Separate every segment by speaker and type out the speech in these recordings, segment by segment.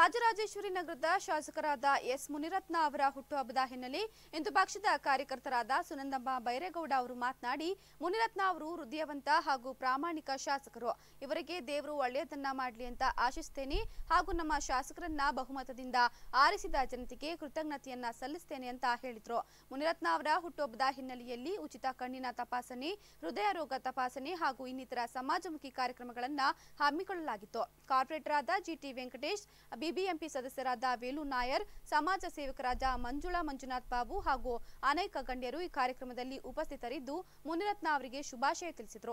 Speaker 1: ರಾಜರಾಜೇಶ್ವರಿ ನಗರದ ಶಾಸಕರಾದ ಎಸ್ ಮುನಿರತ್ನ ಅವರ ಹುಟ್ಟುಹಬ್ಬದ ಹಿನ್ನೆಲೆ ಇಂದು ಪಕ್ಷದ ಕಾರ್ಯಕರ್ತರಾದ ಸುನಂದಮ್ಮ ಬೈರೇಗೌಡ ಅವರು ಮಾತನಾಡಿ ಮುನಿರತ್ನ ಅವರು ಹೃದಯವಂತ ಹಾಗೂ ಪ್ರಾಮಾಣಿಕ ಶಾಸಕರು ಇವರಿಗೆ ದೇವರು ಒಳ್ಳೆಯದನ್ನ ಮಾಡಲಿ ಅಂತ ಆಶಿಸ್ತೇನೆ ಹಾಗೂ ನಮ್ಮ ಶಾಸಕರನ್ನ ಬಹುಮತದಿಂದ ಆರಿಸಿದ ಜನತೆಗೆ ಕೃತಜ್ಞತೆಯನ್ನ ಸಲ್ಲಿಸ್ತೇನೆ ಅಂತ ಹೇಳಿದ್ರು ಮುನಿರತ್ನ ಅವರ ಹುಟ್ಟುಹಬ್ಬದ ಹಿನ್ನೆಲೆಯಲ್ಲಿ ಉಚಿತ ಕಣ್ಣಿನ ತಪಾಸಣೆ ಹೃದಯ ರೋಗ ತಪಾಸಣೆ ಹಾಗೂ ಇನ್ನಿತರ ಸಮಾಜಮುಖಿ ಕಾರ್ಯಕ್ರಮಗಳನ್ನ ಹಮ್ಮಿಕೊಳ್ಳಲಾಗಿತ್ತು ಕಾರ್ಪೊರೇಟರ್ ಆದ ಜಿಟಿ ವೆಂಕಟೇಶ್ ಬಿಬಿಎಂಪಿ ಸದಸ್ಯರಾದ ವೇಲು ನಾಯರ್ ಸಮಾಜ ಸೇವಕರಾದ ಮಂಜುಳಾ ಮಂಜುನಾಥ್ ಬಾಬು ಹಾಗೂ ಅನೇಕ ಗಣ್ಯರು ಈ ಕಾರ್ಯಕ್ರಮದಲ್ಲಿ ಉಪಸ್ಥಿತರಿದ್ದು ಮುನಿರತ್ನ ಅವರಿಗೆ ಶುಭಾಶಯ ತಿಳಿಸಿದರು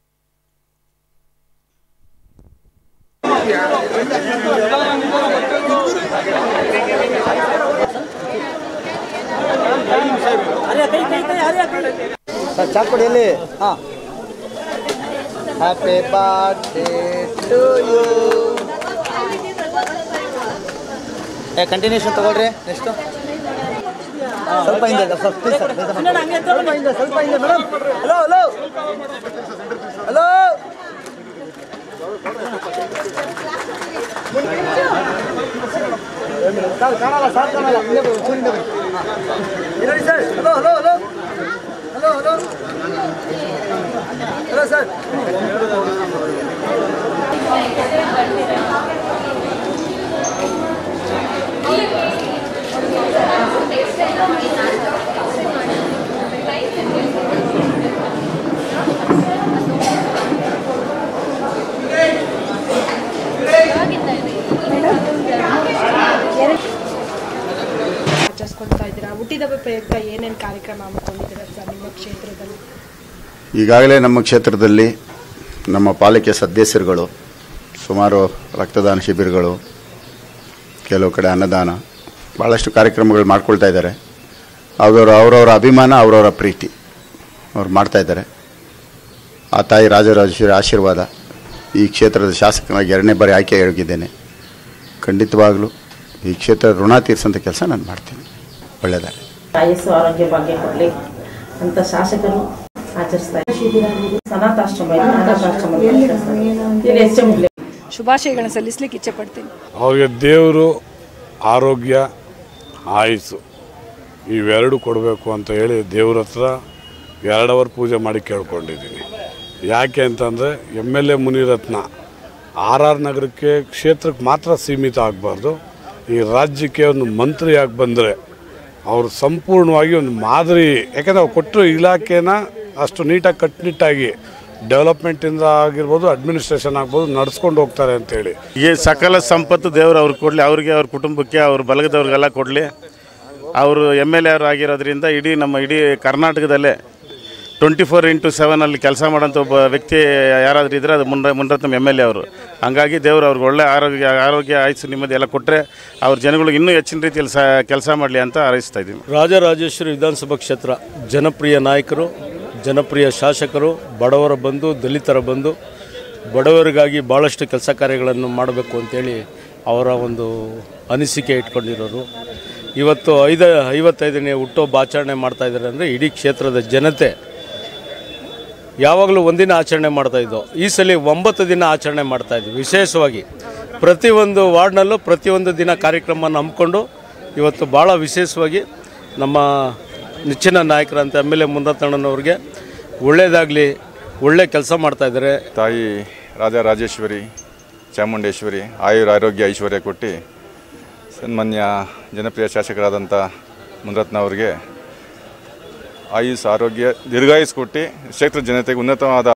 Speaker 2: ಸರ್ ಚಾಕ್ ಕೊಡಿ ಎಲ್ಲಿ ಹಾಂ ಹ್ಯಾಪಿ ಬರ್ಡೇ ಟು ಯು ಏ ಕಂಟಿನ್ಯೂಷನ್ ತಗೊಳ್ರಿ ನೆಕ್ಸ್ಟು ಸ್ವಲ್ಪ ಹಿಂದೆ ಸ್ವಲ್ಪ ಪ್ಲೀಸ್ ಸರ್ ಸ್ವಲ್ಪ ಹಿಂದೆ ಸ್ವಲ್ಪ ಹಿಂದೆ madam hello hello hello sir ಕಾಣಲ್ಲ ಸರ್ ಕಾಣಲ್ಲ ಹಿಂದೆ ಬನ್ನಿ, ಒಂಚೂರು ಹಿಂದೆ ಬನ್ನಿ. ನೋಡಿ sir hello hello hello hello hello hello sir
Speaker 3: ಆಚರಿಸ್ಕೊಳ್ತಾ ಇದ್ದೀರಾ ಹುಟ್ಟಿದಬ್ಬ ಪ್ರಯುಕ್ತ ಏನೇನು ಕಾರ್ಯಕ್ರಮ ಹಮ್ಮಿಕೊಂಡಿದ್ದೀರಾ ಸರ್ ನಿಮ್ಮ ಕ್ಷೇತ್ರದಲ್ಲಿ
Speaker 4: ಈಗಾಗಲೇ ನಮ್ಮ ಕ್ಷೇತ್ರದಲ್ಲಿ ನಮ್ಮ ಪಾಲಿಕೆ ಸದಸ್ಯರುಗಳು ಸುಮಾರು ರಕ್ತದಾನ ಶಿಬಿರಗಳು ಕೆಲವು ಕಡೆ ಅನ್ನದಾನ ಭಾಳಷ್ಟು ಕಾರ್ಯಕ್ರಮಗಳು ಮಾಡ್ಕೊಳ್ತಾ ಇದ್ದಾರೆ ಅವರ ಅವರವರ ಅಭಿಮಾನ ಅವರವರ ಪ್ರೀತಿ ಅವ್ರು ಮಾಡ್ತಾ ಇದ್ದಾರೆ ಆ ತಾಯಿ ರಾಜರಾಜೇಶ್ವರಿ ಆಶೀರ್ವಾದ ಈ ಕ್ಷೇತ್ರದ ಶಾಸಕನಾಗಿ ಎರಡನೇ ಬಾರಿ ಆಯ್ಕೆ ಆಗಿದ್ದೇನೆ ಖಂಡಿತವಾಗಲೂ ಈ ಕ್ಷೇತ್ರ ಋಣ ತೀರಿಸೋಂಥ ಕೆಲಸ ನಾನು ಮಾಡ್ತೀನಿ ಒಳ್ಳೆಯದಾಗಲಿ
Speaker 5: ಆಯಸ್ಸು ಆರೋಗ್ಯ ಭಾಗ್ಯ ಕೊಡಲಿ ಅಂತ ಶಾಸಕರು ಆಚರಿಸ್ತಾ ಇದ್ದಾರೆ ಅನಾಥಾಶ್ರಮ ಇದೆ ಅನಾಥಾಶ್ರಮ ಇಲ್ಲಿ ಎಚ್ ಎಂ
Speaker 3: ಶುಭಾಶಯಗಳನ್ನ ಸಲ್ಲಿಸ್ಲಿಕ್ಕೆ ಇಚ್ಛೆ ಪಡ್ತೀನಿ
Speaker 6: ಅವ್ರಿಗೆ ದೇವರು ಆರೋಗ್ಯ ಆಯುಸ್ಸು ಇವೆರಡು ಕೊಡಬೇಕು ಅಂತ ಹೇಳಿ ದೇವ್ರ ಹತ್ರ ಎರಡು ಅವರ್ ಪೂಜೆ ಮಾಡಿ ಕೇಳ್ಕೊಂಡಿದ್ದೀನಿ ಯಾಕೆ ಅಂತಂದರೆ M L A Munirathna R R ನಗರಕ್ಕೆ ಕ್ಷೇತ್ರಕ್ಕೆ ಮಾತ್ರ ಸೀಮಿತ ಆಗಬಾರ್ದು ಈ ರಾಜ್ಯಕ್ಕೆ ಒಂದು ಮಂತ್ರಿಯಾಗಿ ಬಂದರೆ ಅವರು ಸಂಪೂರ್ಣವಾಗಿ ಒಂದು ಮಾದರಿ ಯಾಕೆಂದರೆ ಅವ್ರು ಕೊಟ್ಟರು ಇಲಾಖೆನ ಅಷ್ಟು ನೀಟಾಗಿ ಕಟ್ಟುನಿಟ್ಟಾಗಿ ಡೆವಲಪ್ಮೆಂಟಿಂದ ಆಗಿರ್ಬೋದು ಅಡ್ಮಿನಿಸ್ಟ್ರೇಷನ್ ಆಗ್ಬೋದು ನಡ್ಸ್ಕೊಂಡು ಹೋಗ್ತಾರೆ ಅಂತೇಳಿ
Speaker 7: ಈ ಸಕಲ ಸಂಪತ್ತು ದೇವರು ಅವ್ರಿಗೆ ಕೊಡಲಿ ಅವ್ರಿಗೆ ಅವ್ರ ಕುಟುಂಬಕ್ಕೆ ಅವ್ರ ಬಲಗದವ್ರಿಗೆಲ್ಲ ಕೊಡಲಿ ಅವರು ಎಮ್ ಎಲ್ ಎ ಅವರು ಆಗಿರೋದ್ರಿಂದ ಇಡೀ ನಮ್ಮ ಇಡೀ ಕರ್ನಾಟಕದಲ್ಲೇ ಟ್ವೆಂಟಿ ಫೋರ್ ಇಂಟು ಸೆವೆನಲ್ಲಿ ಕೆಲಸ ಮಾಡೋಂಥ ಒಬ್ಬ ವ್ಯಕ್ತಿ ಯಾರಾದರೂ ಇದ್ದರೆ ಅದು ಮುನ್ರ ಮುನ್ರತ್ನ ಎಮ್ ಎಲ್ ಎ ಅವರು ಹಂಗಾಗಿ ದೇವರು ಅವ್ರಿಗೆ ಒಳ್ಳೆ ಆರೋಗ್ಯ ಆರೋಗ್ಯ ಆಯುಸ್ಸು ನೆಮ್ಮದಿ ಎಲ್ಲ ಕೊಟ್ಟರೆ ಅವ್ರ ಜನಗಳಿಗೆ ಇನ್ನೂ ಹೆಚ್ಚಿನ ರೀತಿಯಲ್ಲಿ ಸ ಕೆಲಸ ಮಾಡಲಿ ಅಂತ ಹಾರೈಸ್ತಾ ಇದ್ದೀವಿ
Speaker 8: ರಾಜರಾಜೇಶ್ವರಿ ವಿಧಾನಸಭಾ ಕ್ಷೇತ್ರ ಜನಪ್ರಿಯ ನಾಯಕರು ಜನಪ್ರಿಯ ಶಾಸಕರು ಬಡವರ ಬಂಧು ದಲಿತರ ಬಂಧು ಬಡವರಿಗಾಗಿ ಭಾಳಷ್ಟು ಕೆಲಸ ಕಾರ್ಯಗಳನ್ನು ಮಾಡಬೇಕು ಅಂತೇಳಿ ಅವರ ಒಂದು ಅನಿಸಿಕೆ ಇಟ್ಕೊಂಡಿರೋರು ಇವತ್ತು ಐದ ಐವತ್ತೈದನೇ ಹುಟ್ಟುಹಬ್ಬ ಆಚರಣೆ ಮಾಡ್ತಾ ಇದ್ದಾರೆ ಅಂದರೆ ಇಡೀ ಕ್ಷೇತ್ರದ ಜನತೆ ಯಾವಾಗಲೂ ಒಂದಿನ ಆಚರಣೆ ಮಾಡ್ತಾ ಇದ್ದೋ ಈ ಸಲ ಒಂಬತ್ತು ದಿನ ಆಚರಣೆ ಮಾಡ್ತಾ ಇದ್ವಿ ವಿಶೇಷವಾಗಿ ಪ್ರತಿಯೊಂದು ವಾರ್ಡ್ನಲ್ಲೂ ಪ್ರತಿಯೊಂದು ದಿನ ಕಾರ್ಯಕ್ರಮವನ್ನು ಹಮ್ಮಿಕೊಂಡು ಇವತ್ತು ಭಾಳ ವಿಶೇಷವಾಗಿ ನಮ್ಮ ನೆಚ್ಚಿನ ನಾಯಕರಂತ ಎಮ್ ಎಲ್ ಎ ಮುನ್ನತಣ್ಣನವ್ರಿಗೆ ಒಳ್ಳೆಯದಾಗಲಿ ಒಳ್ಳೆ ಕೆಲಸ ಮಾಡ್ತಾ ಇದ್ದಾರೆ
Speaker 9: ತಾಯಿ ರಾಜರಾಜೇಶ್ವರಿ ಚಾಮುಂಡೇಶ್ವರಿ ಆಯುರ ಆರೋಗ್ಯ ಐಶ್ವರ್ಯ ಕೊಟ್ಟು ಸನ್ಮಾನ್ಯ ಜನಪ್ರಿಯ ಶಾಸಕರಾದಂಥ ಮುನರತ್ನ ಅವರಿಗೆ ಆಯುಸ್ ಆರೋಗ್ಯ ದೀರ್ಘಾಯುಸ್ ಕೊಟ್ಟು ಕ್ಷೇತ್ರ ಜನತೆಗೆ ಉನ್ನತವಾದ